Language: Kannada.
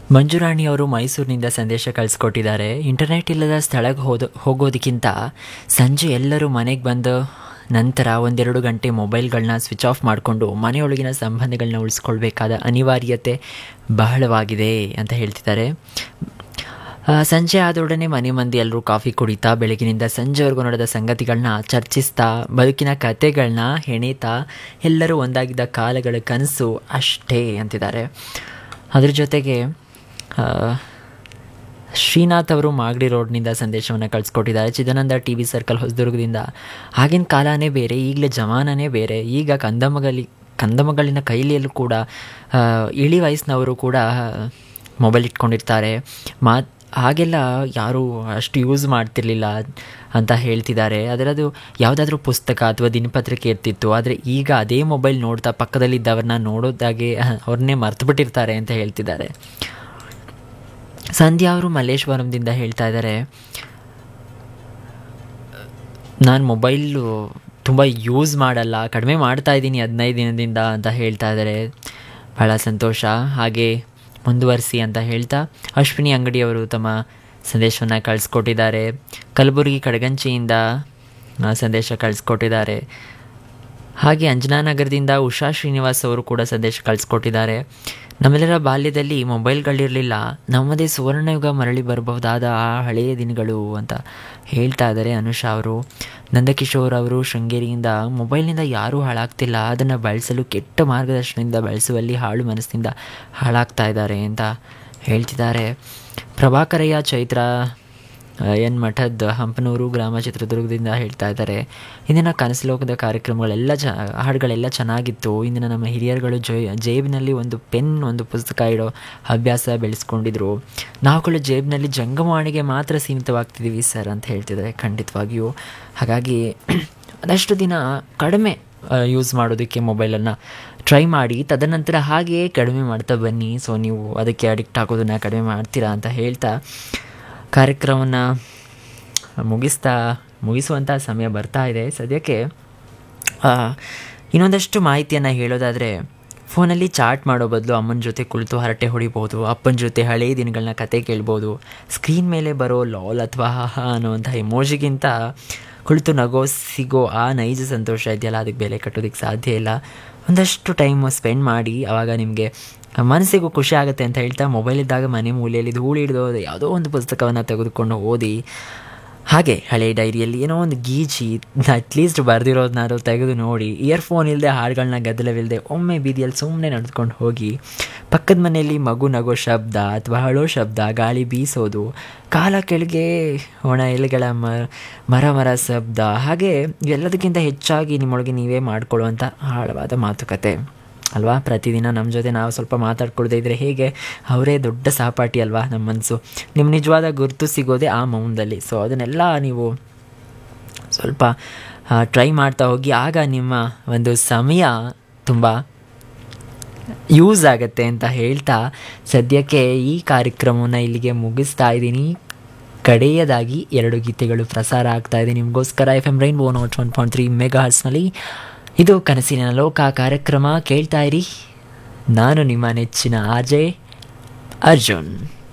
ಮಂಜುರಾಣಿ ಅವರು ಮೈಸೂರಿನಿಂದ ಸಂದೇಶ ಕಳಿಸ್ಕೊಟ್ಟಿದ್ದಾರೆ ಇಂಟರ್ನೆಟ್ ಇಲ್ಲದ ಸ್ಥಳಕ್ಕೆ ಹೋದ ಹೋಗೋದಕ್ಕಿಂತ ಸಂಜೆ ಎಲ್ಲರೂ ಮನೆಗೆ ಬಂದು ನಂತರ ಒಂದೆರಡು ಗಂಟೆ ಮೊಬೈಲ್ಗಳನ್ನ ಸ್ವಿಚ್ ಆಫ್ ಮಾಡಿಕೊಂಡು ಮನೆಯೊಳಗಿನ ಸಂಬಂಧಗಳನ್ನ ಉಳಿಸ್ಕೊಳ್ಬೇಕಾದ ಅನಿವಾರ್ಯತೆ ಬಹಳವಾಗಿದೆ ಅಂತ ಹೇಳ್ತಿದ್ದಾರೆ ಆ, ಸಂಜೆ ಆದೊಡನೆ ಮನೆ ಮಂದಿ ಎಲ್ಲರೂ ಕಾಫಿ ಕುಡಿತಾ ಬೆಳಗಿನಿಂದ ಸಂಜೆವರೆಗೂ ನಡೆದ ಸಂಗತಿಗಳನ್ನ ಚರ್ಚಿಸ್ತಾ ಬದುಕಿನ ಕತೆಗಳನ್ನ ಹೆಣೀತಾ ಎಲ್ಲರೂ ಒಂದಾಗಿದ್ದ ಕಾಲಗಳ ಕನಸು ಅಷ್ಟೇ ಅಂತಿದ್ದಾರೆ ಅದ್ರ ಜೊತೆಗೆ ಆ, ಶ್ರೀನಾಥ್ ಅವರು ಮಾಗಡಿ ರೋಡ್ನಿಂದ ಸಂದೇಶವನ್ನು ಕಳಿಸ್ಕೊಟ್ಟಿದ್ದಾರೆ ಚಿದಾನಂದ ಟಿ ವಿ ಸರ್ಕಲ್ ಹೊಸದುರ್ಗದಿಂದ ಆಗಿನ ಕಾಲನೇ ಬೇರೆ ಈಗಲೇ ಜಮಾನನೇ ಬೇರೆ ಈಗ ಕಂದಮಗಲಿ ಕಂದಮಗಳಿನ ಕೈಲಿಯಲ್ಲೂ ಕೂಡ ಆ, ಇಳಿ ವಯಸ್ಸಿನವರು ಕೂಡ ಮೊಬೈಲ್ ಇಟ್ಕೊಂಡಿರ್ತಾರೆ ಮಾತ್ ಹಾಗೆಲ್ಲ ಯಾರೂ ಅಷ್ಟು ಯೂಸ್ ಮಾಡ್ತಿರ್ಲಿಲ್ಲ ಅಂತ ಹೇಳ್ತಿದ್ದಾರೆ ಅದರದು ಯಾವುದಾದ್ರೂ ಪುಸ್ತಕ ಅಥವಾ ದಿನಪತ್ರಿಕೆ ಇರ್ತಿತ್ತು ಆದರೆ ಈಗ ಅದೇ ಮೊಬೈಲ್ ನೋಡ್ತಾ ಪಕ್ಕದಲ್ಲಿದ್ದವ್ರನ್ನ ನೋಡೋದಾಗೆ ಅವ್ರನ್ನೇ ಮರ್ತು ಬಿಟ್ಟಿರ್ತಾರೆ ಅಂತ ಹೇಳ್ತಿದ್ದಾರೆ ಸಂಧ್ಯಾ ಅವರು ಮಲ್ಲೇಶ್ವರಂದಿಂದ ಹೇಳ್ತಾ ಇದ್ದಾರೆ ನಾನು ಮೊಬೈಲು ತುಂಬ ಯೂಸ್ ಮಾಡಲ್ಲ ಕಡಿಮೆ ಮಾಡ್ತಾ ಇದ್ದೀನಿ ಹದಿನೈದು ದಿನದಿಂದ ಅಂತ ಹೇಳ್ತಾ ಇದ್ದಾರೆ ಭಾಳ ಸಂತೋಷ ಹಾಗೆ ಮುಂದುವರಿಸಿ ಅಂತ ಹೇಳ್ತಾ ಅಶ್ವಿನಿ ಅಂಗಡಿಯವರು ತಮ್ಮ ಸಂದೇಶವನ್ನು ಕಳಿಸ್ಕೊಟ್ಟಿದ್ದಾರೆ ಕಲಬುರಗಿ ಕಡಗಂಚಿಯಿಂದ ಆ, ಸಂದೇಶ ಕಳಿಸ್ಕೊಟ್ಟಿದ್ದಾರೆ ಹಾಗೆ ಅಂಜನಾನಗರದಿಂದ ಉಷಾ ಶ್ರೀನಿವಾಸ್ ಅವರು ಕೂಡ ಸಂದೇಶ ಕಳಿಸ್ಕೊಟ್ಟಿದ್ದಾರೆ ನಮ್ಮೆಲ್ಲರ ಬಾಲ್ಯದಲ್ಲಿ ಮೊಬೈಲ್ಗಳಿರಲಿಲ್ಲ ನಮ್ಮದೇ ಸುವರ್ಣಯುಗ ಮರಳಿ ಬರಬಹುದಾದ ಆ ಹಳೆಯ ದಿನಗಳು ಅಂತ ಹೇಳ್ತಾ ಇದ್ದಾರೆ ಅನುಷಾ ಅವರು ನಂದಕಿಶೋರ್ ಅವರು ಶೃಂಗೇರಿಯಿಂದ ಮೊಬೈಲ್ನಿಂದ ಯಾರೂ ಹಾಳಾಗ್ತಿಲ್ಲ ಅದನ್ನು ಬಳಸಲು ಕೆಟ್ಟ ಮಾರ್ಗದರ್ಶನದಿಂದ ಬಳಸುವಲ್ಲಿ ಹಾಳು ಮನಸ್ಸಿನಿಂದ ಹಾಳಾಗ್ತಾ ಇದ್ದಾರೆ ಅಂತ ಹೇಳ್ತಿದ್ದಾರೆ ಪ್ರಭಾಕರಯ್ಯ ಚೈತ್ರ ಎನ್ ಮಠದ ಹಂಪನೂರು ಗ್ರಾಮ ಚಿತ್ರದುರ್ಗದಿಂದ ಹೇಳ್ತಾ ಇದ್ದಾರೆ ಇಂದಿನ ಕನಸಲೋಕದ ಕಾರ್ಯಕ್ರಮಗಳೆಲ್ಲ ಚ ಹಾಡುಗಳೆಲ್ಲ ಚೆನ್ನಾಗಿತ್ತು ಇಂದಿನ ನಮ್ಮ ಹಿರಿಯರುಗಳು ಜೈ ಜೇಬಿನಲ್ಲಿ ಒಂದು ಪೆನ್ ಒಂದು ಪುಸ್ತಕ ಇಡೋ ಅಭ್ಯಾಸ ಬೆಳೆಸ್ಕೊಂಡಿದ್ರು ನಾವುಗಳು ಜೇಬಿನಲ್ಲಿ ಜಂಗಮವಾಣಿಗೆ ಮಾತ್ರ ಸೀಮಿತವಾಗ್ತಿದ್ದೀವಿ ಸರ್ ಅಂತ ಹೇಳ್ತಿದ್ದಾರೆ ಖಂಡಿತವಾಗಿಯೂ ಹಾಗಾಗಿ ಅದಷ್ಟು ದಿನ ಕಡಿಮೆ ಯೂಸ್ ಮಾಡೋದಕ್ಕೆ ಮೊಬೈಲನ್ನು ಟ್ರೈ ಮಾಡಿ ತದನಂತರ ಹಾಗೆಯೇ ಕಡಿಮೆ ಮಾಡ್ತಾ ಬನ್ನಿ ಸೊ ನೀವು ಅದಕ್ಕೆ ಅಡಿಕ್ಟ್ ಆಗೋದನ್ನು ಕಡಿಮೆ ಮಾಡ್ತೀರಾ ಅಂತ ಹೇಳ್ತಾ ಕಾರ್ಯಕ್ರಮವನ್ನು ಮುಗಿಸ್ತಾ ಮುಗಿಸುವಂಥ ಸಮಯ ಬರ್ತಾ ಇದೆ ಸದ್ಯಕ್ಕೆ ಆ, ಇನ್ನೊಂದಷ್ಟು ಮಾಹಿತಿಯನ್ನು ಹೇಳೋದಾದರೆ ಫೋನಲ್ಲಿ ಚಾಟ್ ಮಾಡೋ ಬದಲು ಅಮ್ಮನ ಜೊತೆ ಕುಳಿತು ಹರಟೆ ಹೊಡಿಬೋದು ಅಪ್ಪನ ಜೊತೆ ಹಳೆಯ ದಿನಗಳನ್ನ ಕತೆ ಕೇಳ್ಬೋದು ಸ್ಕ್ರೀನ್ ಮೇಲೆ ಬರೋ ಲಾಲ್ ಅಥವಾ ಹಾಹಾ ಅನ್ನುವಂಥ ಎಮೋಜಿಗಿಂತ ಕುಳಿತು ನಗೋ ಸಿಗೋ ಆ ನೈಜ ಸಂತೋಷ ಇದೆಯಲ್ಲ ಅದಕ್ಕೆ ಬೆಲೆ ಕಟ್ಟೋದಕ್ಕೆ ಸಾಧ್ಯ ಇಲ್ಲ ಒಂದಷ್ಟು ಟೈಮ್ ಸ್ಪೆಂಡ್ ಮಾಡಿ ಆವಾಗ ನಿಮಗೆ ಮನಸ್ಸಿಗೂ ಖುಷಿ ಆಗುತ್ತೆ ಅಂತ ಹೇಳ್ತಾ ಮೊಬೈಲ್ ಇದ್ದಾಗ ಮನೆ ಮೂಲೆಯಲ್ಲಿ ಧೂಳು ಹಿಡಿದು ಯಾವುದೋ ಒಂದು ಪುಸ್ತಕವನ್ನು ತೆಗೆದುಕೊಂಡು ಓದಿ ಹಾಗೆ ಹಳೆ ಡೈರಿಯಲ್ಲಿ ಏನೋ ಒಂದು ಗೀಚಿ ಅಟ್ಲೀಸ್ಟ್ ಬರೆದಿರೋದನ್ನಾದ್ರು ತೆಗೆದು ನೋಡಿ ಇಯರ್ಫೋನ್ ಇಲ್ಲದೆ ಹಾಡುಗಳನ್ನ ಗದ್ದಲವಿಲ್ಲದೆ ಒಮ್ಮೆ ಬೀದಿಯಲ್ಲಿ ಸುಮ್ಮನೆ ನಡೆದುಕೊಂಡು ಹೋಗಿ ಪಕ್ಕದ ಮನೆಯಲ್ಲಿ ಮಗು ನಗೋ ಶಬ್ದ ಅಥವಾ ಹಳೋ ಶಬ್ದ ಗಾಳಿ ಬೀಸೋದು ಕಾಲ ಕೆಳಗೆ ಒಣ ಎಲೆಗಳ ಮ ಮರ ಮರ ಶಬ್ದ ಹಾಗೆ ಎಲ್ಲದಕ್ಕಿಂತ ಹೆಚ್ಚಾಗಿ ನಿಮ್ಮೊಳಗೆ ನೀವೇ ಮಾಡ್ಕೊಳ್ಳುವಂಥ ಆಳವಾದ ಮಾತುಕತೆ ಅಲ್ವಾ ಪ್ರತಿದಿನ ನಮ್ಮ ಜೊತೆ ನಾವು ಸ್ವಲ್ಪ ಮಾತಾಡ್ಕೊಳ್ದೇ ಇದ್ದರೆ ಹೇಗೆ ಅವರೇ ದೊಡ್ಡ ಸಹಪಾಠಿ ಅಲ್ವಾ ನಮ್ಮ ಮನಸ್ಸು ನಿಮ್ಮ ನಿಜವಾದ ಗುರುತು ಸಿಗೋದೇ ಆ ಮೌನದಲ್ಲಿ ಸೊ ಅದನ್ನೆಲ್ಲ ನೀವು ಸ್ವಲ್ಪ ಟ್ರೈ ಮಾಡ್ತಾ ಹೋಗಿ ಆಗ ನಿಮ್ಮ ಒಂದು ಸಮಯ ತುಂಬ ಯೂಸ್ ಆಗುತ್ತೆ ಅಂತ ಹೇಳ್ತಾ ಸದ್ಯಕ್ಕೆ ಈ ಕಾರ್ಯಕ್ರಮವನ್ನು ಇಲ್ಲಿಗೆ ಮುಗಿಸ್ತಾ ಇದ್ದೀನಿ ಕಡೆಯದಾಗಿ ಎರಡು ಗೀತೆಗಳು ಪ್ರಸಾರ ಆಗ್ತಾ ಇದೆ ನಿಮಗೋಸ್ಕರ F M Rainbow nought one point three mega ಹರ್ಸ್ನಲ್ಲಿ ಇದು ಕನಸಿನ ಲೋಕ ಕಾರ್ಯಕ್ರಮ ಕೇಳ್ತಾ ಇರಿ ನಾನು ನಿಮ್ಮ ನೆಚ್ಚಿನ ಆಜೆ ಅರ್ಜುನ್